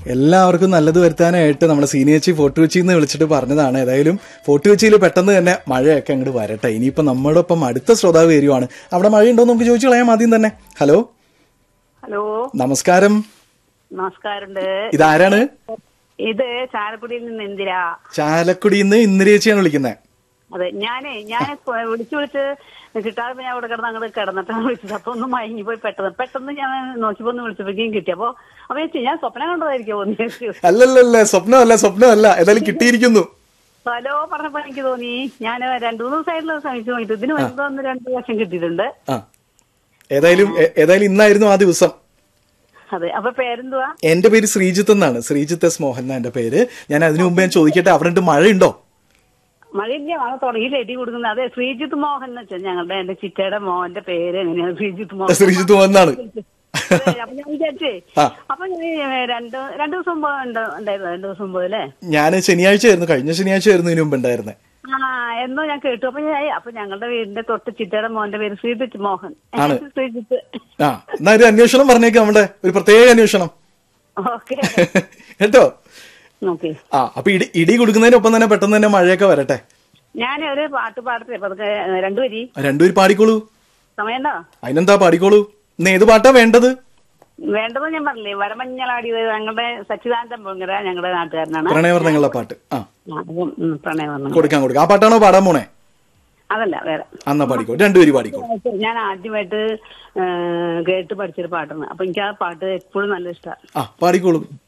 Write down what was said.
എല്ലാവർക്കും നല്ലത് വരുത്താനായിട്ട് നമ്മുടെ സീനിയച്ചി ഫോർട്ട് കൊച്ചിയിൽ നിന്ന് വിളിച്ചിട്ട് പറഞ്ഞതാണ് ഏതായാലും ഫോർട്ട് കൊച്ചിയിൽ പെട്ടെന്ന് തന്നെ മഴയൊക്കെ അങ്ങോട്ട് വരട്ടെ ഇനിയിപ്പോ നമ്മുടെ ഒപ്പം അടുത്ത ശ്രോതാവ് വരുവാണ് അവിടെ മഴയുണ്ടോ എന്ന് നമുക്ക് ചോദിച്ചു കളയാം ആദ്യം തന്നെ ഹലോ ഹലോ നമസ്കാരം നമസ്കാരമുണ്ട് ഇതാരാണ് ഇത് ചാലക്കുടിയിൽ നിന്ന് ഇന്ദിര ചാലക്കുടിയിൽ നിന്ന് ഇന്ദിരേച്ചിയാണ് വിളിക്കുന്നത് അതെ ഞാനേ ഞാൻ വിളിച്ചു വിളിച്ച് കിട്ടാതെ ഞാൻ അവിടെ കിടന്ന് അങ്ങോട്ട് കിടന്നിട്ടാണ് വിളിച്ചത് അപ്പൊ ഒന്ന് മയങ്ങി പോയി പെട്ടെന്ന് പെട്ടെന്ന് ഞാൻ നോക്കിയപ്പോ ഒന്ന് വിളിച്ചപ്പോഴേക്കും കിട്ടി അപ്പൊ അപ്പൊ ഞാൻ ഞാൻ സ്വപ്നം കണ്ടതായിരിക്കും ഒന്ന് അല്ലല്ലല്ല സ്വപ്നമല്ല സ്വപ്നമല്ല ഏതായാലും കിട്ടിയിരിക്കുന്നു ഹലോ പറഞ്ഞപ്പോ എനിക്ക് തോന്നി ഞാൻ രണ്ടു മൂന്ന് ദിവസമായിട്ടുള്ള ശ്രമിച്ചു നോക്കിയിട്ട് ഇതിന് വരുമ്പോ ഒന്ന് രണ്ടു വർഷം കിട്ടിയിട്ടുണ്ട് ആ ഏതായാലും ഏ- ഏതായാലും ഇന്നായിരുന്നു ആ ദിവസം അതെ അപ്പൊ പേരെന്തുവാ എന്റെ പേര് ശ്രീജിത്ത് എന്നാണ് ശ്രീജിത്ത് എസ് മോഹൻ എന്നാ എന്റെ പേര് ഞാൻ അതിനു മുമ്പ് ഞാൻ ചോദിക്കട്ടെ അവിടെ ഉണ്ട് മഴയുണ്ടോ മഴയില്ല മഴ തുടങ്ങിയില്ല എടി കൊടുക്കുന്നത് അതെ ശ്രീജിത്ത് മോഹൻ എന്ന് വെച്ചാൽ ഞങ്ങളുടെ എന്റെ ചിറ്റയുടെ മോഹന്റെ പേര് എങ്ങനെയാണ് ശ്രീജിത്ത് മോഹൻ ശ്രീജിത്ത് മോഹൻ എന്നാണ് അതെ, അപ്പൊ ഞാൻ വിചാരിച്ചേ ആ. അപ്പൊ ഞാൻ രണ്ട് രണ്ടു ദിവസം മുമ്പ് ഉണ്ട്- ഉണ്ടായിരുന്നു രണ്ടു ദിവസം മുമ്പ് അല്ലേ ഞാൻ ശനിയാഴ്ച ആയിരുന്നു കഴിഞ്ഞ ശനിയാഴ്ച ആയിരുന്നു ഇതിനു മുമ്പ് ഉണ്ടായിരുന്നത് ആ എന്നോ ഞാൻ കേട്ടു അപ്പൊ ഞാൻ അപ്പൊ ഞങ്ങളുടെ വീടിന്റെ തൊട്ട് ചിറ്റയുടെ മോന്റെ പേര് ശ്രീജിത്ത് മോഹൻ ആണ്. ശ്രീജിത്ത് ആ എന്നാ ഒരു അന്വേഷണം പറഞ്ഞേക്കാം നമ്മുടെ ഒരു പ്രത്യേക അന്വേഷണം ഓക്കെ കേട്ടോ ഓക്കെ ആ അപ്പൊ ഇടി ഇടി കൊടുക്കുന്നതിനൊപ്പം തന്നെ പെട്ടെന്ന് തന്നെ മഴയൊക്കെ വരട്ടെ ഞാൻ ഒരു പാട്ട് പാടത്തില്ലേ പതുക്കെ രണ്ടു വരി രണ്ടുപേര് പാടിക്കോളൂ സമയണ്ടോ അതിനെന്താ പാടിക്കോളൂ ഇന്ന് ഏത് പാട്ടാ വേണ്ടത് വേണ്ടത് ഞാൻ പറഞ്ഞില്ലേ വരമഞ്ഞളാടിയത് ഞങ്ങളുടെ സച്ചിദാനന്ദൻ പൊങ്കര ഞങ്ങളുടെ നാട്ടുകാരനാണ് പ്രണയവർണ്ണങ്ങളുടെ പാട്ട് ആ ആ, അപ്പം, ഉം, പ്രണയവർണ്ണം കൊടുക്കാം കൊടുക്കാം ആ പാട്ടാണോ പാടാൻ പോണേ അതല്ല വേറെ അന്നാ പാടിക്കോ രണ്ടുപേര് പാടിക്കോളൂ ഞാൻ ആദ്യമായിട്ട് കേട്ട് പഠിച്ചൊരു പാട്ടാണ് അപ്പൊ എനിക്ക് ആ പാട്ട് എപ്പോഴും നല്ല ഇഷ്ടമാണ് ആ പാടിക്കോളൂ